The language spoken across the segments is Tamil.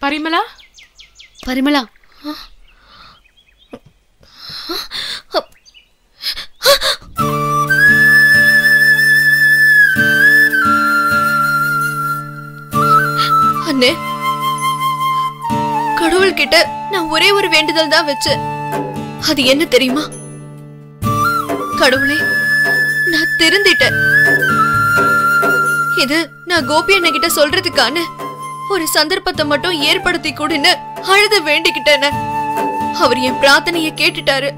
பரிமளா பரிமளா அண்ணே கடவுள்கிட்ட நான் ஒரே ஒரு வேண்டுதல் தான் வச்சேன் அது என்ன தெரியுமா கடவுளே நான் திருந்திட்டேன் இது நான் கோபி அண்ணன் கிட்ட சொல்றதுக்கான ஒரு சந்தர்ப்பத்தை மட்டும் ஏற்படுத்தி கொடுன்னு அழுது வேண்டிக்கிட்டேன அவர் என் பிரார்த்தனைய கேட்டுட்டாரு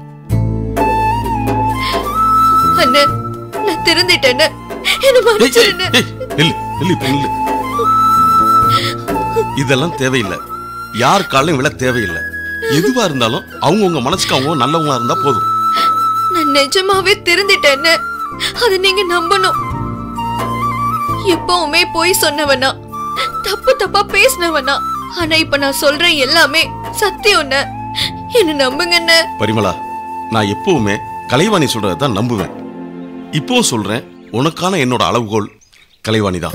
அண்ணே நான் திருந்திட்டேன்னு என்ன மன்னிச்சிருன்னு ஏய், நில்லு நில்லு இப்ப நில்லு இதெல்லாம் தேவையில்லை யார் காலையும் விழ தேவையில்லை எதுவா இருந்தாலும் அவங்கவுங்க மனசுக்கு அவங்க நல்லவங்களா இருந்தா போதும் நான் நிஜமாவே திருந்திட்டேன்னு அதை நீங்க நம்பணும் எப்பவுமே போய் சொன்னவனா தப்பு தப்பா பேசினவனா ஆனா இப்ப நான் சொல்றேன் எல்லாமே சத்தியம்னு என்ன நம்புங்கன்னு பரிமளா நான் எப்பவுமே கலைவாணி சொல்றதை தான் நம்புவேன் இப்பவும் சொல்றேன் உனக்கான என்னோட அளவுகோல் கலைவாணி தான்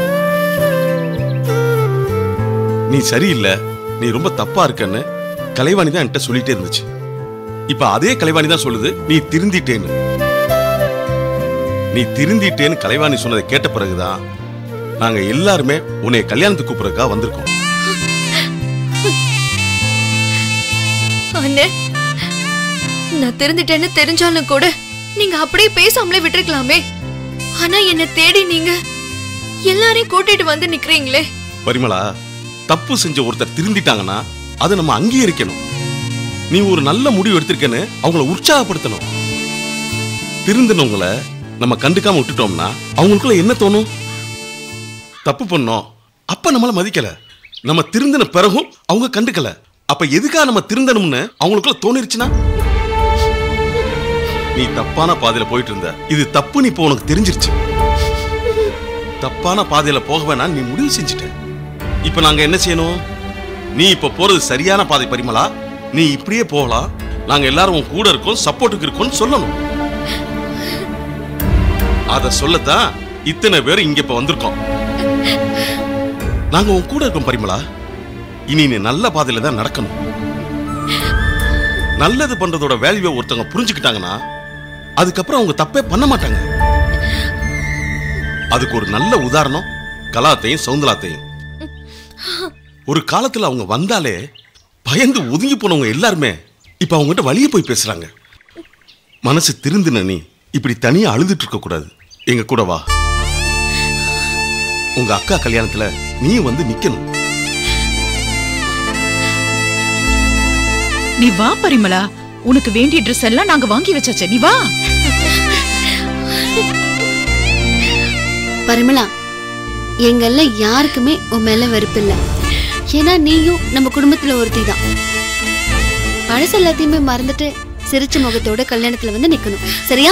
நீ சரியில்லை நீ ரொம்ப தப்பா இருக்கன்னு கலைவாணி தான் என்கிட்ட சொல்லிட்டே இருந்துச்சு இப்ப அதே கலைவாணி தான் சொல்லுது நீ திருந்திட்டேன்னு நீ திருந்திட்டேன்னு கலைவாணி சொன்னதை கேட்ட பிறகுதான் நாங்க எல்லாருமே உன்னை கல்யாணத்துக்கு கூப்பிடுறதுக்காக வந்திருக்கோம் அண்ணே நான் திருந்திட்டேன்னு தெரிஞ்சாலும் கூட நீங்க அப்படியே பேசாமலே விட்டுருக்கலாமே ஆனா என்ன தேடி நீங்க எல்லாரையும் கூட்டிட்டு வந்து நிக்கிறீங்களே பரிமளா தப்பு செஞ்ச ஒருத்தர் திருந்திட்டாங்கன்னா அதை நம்ம அங்கீகரிக்கணும் நீ ஒரு நல்ல முடிவு எடுத்திருக்கேன்னு அவங்கள உற்சாகப்படுத்தணும் திருந்தினவங்கள நம்ம கண்டுக்காம விட்டுட்டோம்னா அவங்களுக்குள்ள என்ன தோணும் தப்பு பண்ணோம் அப்ப நம்மள மதிக்கல நம்ம திருந்தின பிறகும் அவங்க கண்டுக்கல அப்ப எதுக்கா நம்ம திருந்தணும்னு அவங்களுக்குள்ள தோணிருச்சுன்னா நீ தப்பான பாதையில போயிட்டு இருந்த இது தப்புன்னு இப்போ உனக்கு தெரிஞ்சிருச்சு தப்பான பாதையில போக வேணாம் நீ முடிவு செஞ்சுட்ட இப்ப நாங்க என்ன செய்யணும் நீ இப்ப போறது சரியான பாதை பரிமளா நீ இப்படியே போகலாம் நாங்க எல்லாரும் உன் கூட இருக்கோம் சப்போர்ட்டுக்கு இருக்கோம்னு சொல்லணும் அத சொல்லத்தான் இத்தனை பேர் இங்க இப்ப வந்திருக்கோம் நாங்க உன் கூட இருக்கோம் பரிமளா இனி நீ நல்ல பாதையில தான் நடக்கணும் நல்லது பண்றதோட வேல்யூவை ஒருத்தவங்க புரிஞ்சுக்கிட்டாங்கன்னா அதுக்கப்புறம் அவங்க தப்பே பண்ண மாட்டாங்க அதுக்கு ஒரு நல்ல உதாரணம் கலாத்தையும் சவுந்தலாத்தையும் ஒரு காலத்துல அவங்க வந்தாலே பயந்து ஒதுங்கி போனவங்க எல்லாருமே இப்ப அவங்ககிட்ட வழியே போய் பேசுறாங்க மனசு திருந்தின நீ இப்படி தனியா அழுதுட்டு இருக்க கூடாது எங்க கூட வா உங்க அக்கா கல்யாணத்துல நீ வந்து நிக்கணும் நீ வா பரிமளா உனக்கு வேண்டிய ட்ரெஸ் எல்லாம் நாங்க வாங்கி வச்சாச்சு நீ வா பரிமளா எங்கள்ல யாருக்குமே உன் மேல வெறுப்பு இல்ல ஏன்னா நீயும் நம்ம குடும்பத்துல ஒருத்தி தான் பழசு எல்லாத்தையுமே மறந்துட்டு சிரிச்ச முகத்தோட கல்யாணத்துல வந்து நிக்கணும் சரியா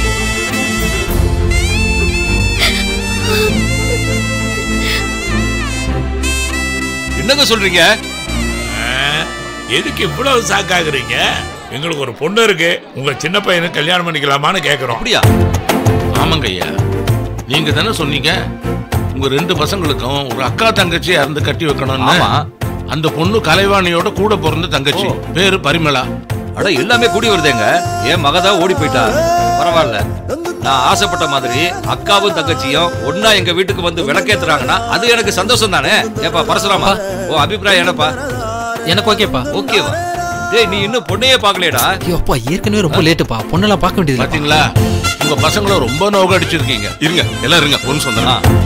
என்னங்க சொல்றீங்க எதுக்கு இவ்வளவு சாக்காகுறீங்க எங்களுக்கு ஒரு பொண்ணு இருக்கு உங்க சின்ன பையனுக்கு கல்யாணம் பண்ணிக்கலாமான்னு கேக்குறோம் அப்படியா ஆமாங்க ஐயா நீங்க தானே சொன்னீங்க உங்க ரெண்டு பசங்களுக்கும் ஒரு அக்கா தங்கச்சி இறந்து கட்டி வைக்கணும்னு ஆமா. அந்த பொண்ணு கலைவாணியோட கூட பிறந்த தங்கச்சி பேரு பரிமளா அட எல்லாமே கூடி வருதேங்க என் மகதா ஓடி போயிட்டா பரவாயில்ல நான் ஆசைப்பட்ட மாதிரி அக்காவும் தங்கச்சியும் ஒன்னா எங்க வீட்டுக்கு வந்து விளக்கேத்துறாங்கன்னா அது எனக்கு சந்தோஷம் தானே ஏப்பா பரசுராமா ஓ அபிப்பிராயம் என்னப்பா எனக்கு ஓகேப்பா ஓகேவா டேய் நீ இன்னும் பொண்ணையே பார்க்கலையடா ஐயோ அப்பா ஏற்கனவே ரொம்ப லேட்டுப்பா பொண்ணெல்லாம் பார்க்க வேண்டியது இல்லப்பா. பாத்தீங்களா உங்க பசங்களும் ரொம்ப நோக அடிச்சிருக்கீங்க இருங்க எல்லாம் இருங்க ஒரு நிமிஷம் ஆ, வந்துடுறேன்.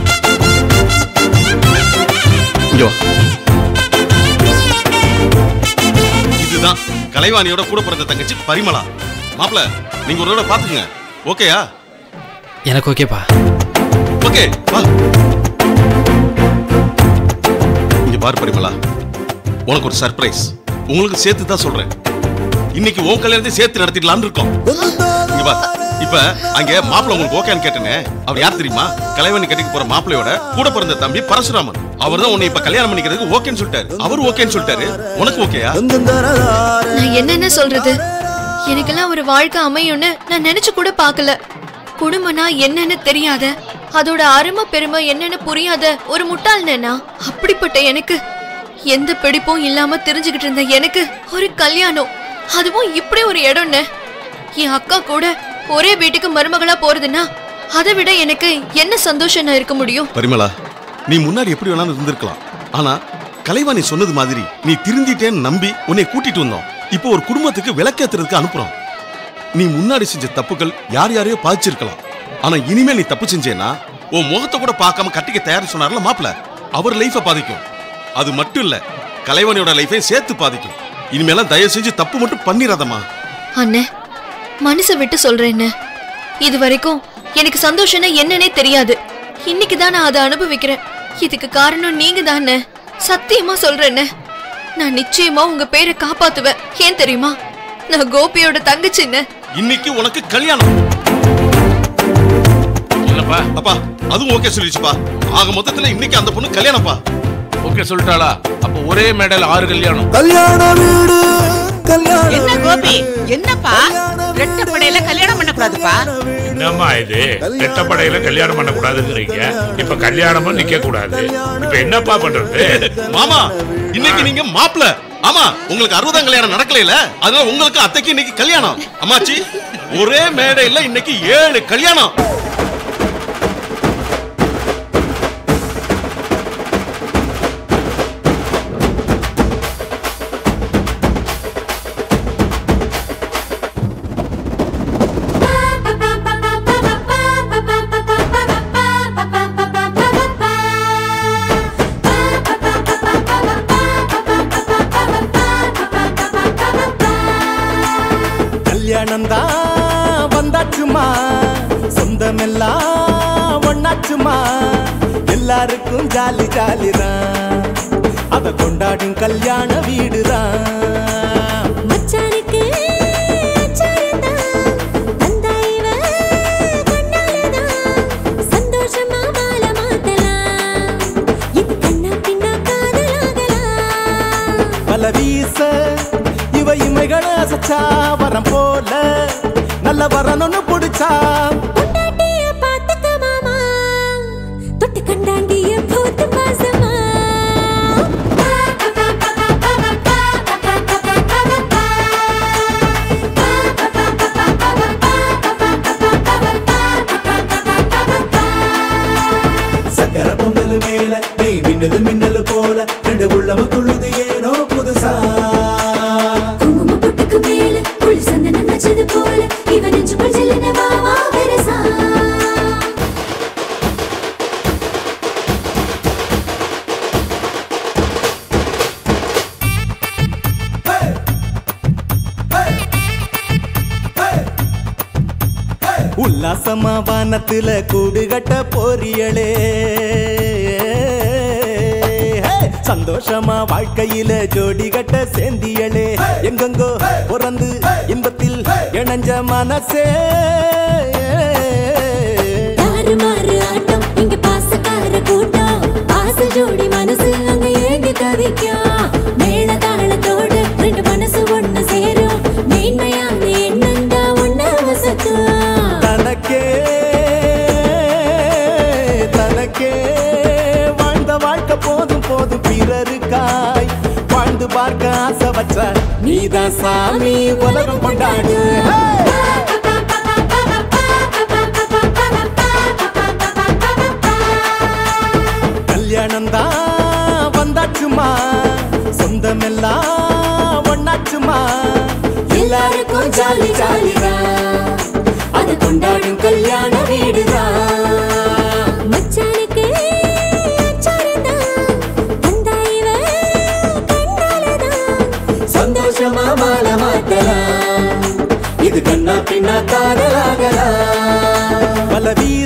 இங்க வா இதுதான் கலைவாணியோட கூட பிறந்த தங்கச்சி பரிமளா மாப்பிள நீங்க ஒரு தடவை பாத்துக்கங்க ஓகேயா எனக்கு ஓகேப்பா ஓகே வா இங்க பாரு பரிமளா உனக்கு ஒரு சர்ப்ரைஸ் உங்களுக்கு சேர்த்து தான் சொல்றேன் இன்னைக்கு உன் கல்யாணத்தை சேர்த்து நடத்திடலாம்னு இருக்கோம் இங்க பா இப்ப அங்க மாப்பிள உங்களுக்கு ஓகேன்னு கேட்டேனே அவர் யார் தெரியுமா கலைவணி கட்டிக்கு போற மாப்பிளையோட கூட பிறந்த தம்பி பரசுராமன் அவர் தான் உன்னை இப்ப கல்யாணம் பண்ணிக்கிறதுக்கு ஓகேன்னு சொல்லிட்டாரு அவர் ஓகேன்னு சொல்லிட்டாரு உனக்கு ஓகேயா நான் என்னென்ன சொல்றது எனக்கெல்லாம் ஒரு வாழ்க்கை அமையும்னு நான் நினைச்சு கூட பார்க்கல குடும்பம்னா என்னன்னு தெரியாத அதோட அருமை பெருமை என்னன்னு புரியாத ஒரு முட்டாள் நேனா அப்படிப்பட்ட எனக்கு எந்த பிடிப்பும் இல்லாம தெரிஞ்சுக்கிட்டு இருந்த எனக்கு ஒரு கல்யாணம் அதுவும் இப்படி ஒரு இடம்னு என் அக்கா கூட ஒரே வீட்டுக்கு மருமகளா போறதுன்னா அதை விட எனக்கு என்ன சந்தோஷம் நான் இருக்க முடியும் பரிமளா நீ முன்னாடி எப்படி வேணாலும் இருந்திருக்கலாம் ஆனா கலைவாணி சொன்னது மாதிரி நீ திருந்திட்டேன்னு நம்பி உன்னை கூட்டிட்டு வந்தோம் இப்போ ஒரு குடும்பத்துக்கு விளக்கேத்துறதுக்கு அனுப்புறோம் நீ முன்னாடி செஞ்ச தப்புகள் யார் யாரையோ பாதிச்சிருக்கலாம் ஆனா இனிமேல் நீ தப்பு செஞ்சேன்னா உன் முகத்தை கூட பார்க்காம கட்டிக்க தயார் சொன்னார்ல மாப்பிள அவர் லைஃபை பாதிக்கும் அது மட்டும் இல்ல கலைவாணியோட லைஃபையும் சேர்த்து பாதிக்கும் இனிமேலாம் தயவு செஞ்சு தப்பு மட்டும் பண்ணிடாதம்மா அண்ணே மனசை விட்டு சொல்றேன்னு இது வரைக்கும் எனக்கு சந்தோஷம்னா என்னன்னே தெரியாது இன்னைக்கு தான் நான் அதை அனுபவிக்கிறேன் இதுக்கு காரணம் நீங்க தானே சத்தியமா சொல்றேன்னு நான் நிச்சயமா உங்க பேரை காப்பாத்துவேன் ஏன் தெரியுமா நான் கோபியோட தங்கச்சின்னு இன்னைக்கு உனக்கு கல்யாணம் இல்லப்பா அப்பா அதுவும் ஓகே சொல்லிடுச்சுப்பா ஆக மொத்தத்துல இன்னைக்கு அந்த பொண்ணு கல்யாணம்ப்பா ஓகே சொல்லிட்டாளா அப்போ ஒரே மேடையில் ஆறு கல்யாணம் கல்யாண வீடு கல்யாண என்ன கோபி என்னப்பா ரெட்டப்படையில கல்யாணம் பண்ண கூடாதுப்பா என்னம்மா இது ரெட்டப்படையில கல்யாணம் பண்ண கூடாதுங்கிறீங்க இப்ப கல்யாணமும் நிக்க கூடாது இப்ப என்னப்பா பண்றது மாமா இன்னைக்கு நீங்க மாப்பிள ஆமா உங்களுக்கு அறுபதாம் கல்யாணம் நடக்கல அதனால உங்களுக்கு அத்தைக்கு இன்னைக்கு கல்யாணம் அம்மாச்சி ஒரே மேடையில இன்னைக்கு ஏழு கல்யாணம் கல்யாணம் தான் வந்தாச்சுமா சொந்தமெல்லாம் ஒண்ணாச்சுமா எல்லாருக்கும் ஜாலி ஜாலி தான் அத கொண்டாடும் கல்யாண வீடுதான் மச்சானுக்கு அச்சாரந்தான் வந்தா இவ கொண்டாலதான் சந்தோஷமா வாழ மாத்தலாம் இது கண்ணா பின்னா காதலாகலாம் பல வீச இவ இமைகளை அசைச்சா வரம் போல நல்ல வரணும்னு பிடிச்சா பொண்டாட்டிய பாத்துக்க மாமா தொட்டு கண்டாண்டிய போத்து பாசமா சக்கர பொங்கல் மேல நெய் மின்னலு மின்னலு போல ரெண்டு உள்ளம துள்ளுது ஏனோ புதுசா குங்கும பொட்டுக்கு மேல குளிர் சந்தனம் நச்சது போல இவ நெஞ்சுக்குள் ஜில்லுன வா வா வெரசா உல்லாசமா வானத்துல கூடு கட்ட போறியளே ஹே! சந்தோஷமா வாழ்க்கையில ஜோடி கட்ட சேந்தியளே எங்கெங்கோ பிறந்து இன்பத்தில் இணைஞ்ச மனசே தாறுமாறு ஆட்டம் இங்க பாசக்கார கூட்டம் ஆச ஜோடி மனசு அங்க ஏங்கி தவிக்கும் மேள தாளத்தோடு ரெண்டு மனசு ஒண்ணு சேரும் மேன்மையான எண்ணந்தா ஒண்ணு வசத்தும் தனக்கே தனக்கே வாழ்ந்த வாழ்க்கை போதும் போதும் பிறருக்காய் வாழ்ந்து பார்க்க ஆசை வச்ச நீதான் சாமி உலகம் கொண்டாடு கல்யாணம் தான் வந்தாச்சுமா சொந்தமெல்லாம் ஒண்ணாச்சுமா எல்லாருக்கும் ஜாலி ஜாலிதான் அது கொண்டாடும் கல்யாண வீடுதான் மச்சானுக்கு அச்சாரந்தான் வந்தா இவ கண்டாலதான் சந்தோஷமா வாழ மாட்டலாம் இது கண்ணா பின்னா காதலாகலாம் பல வீர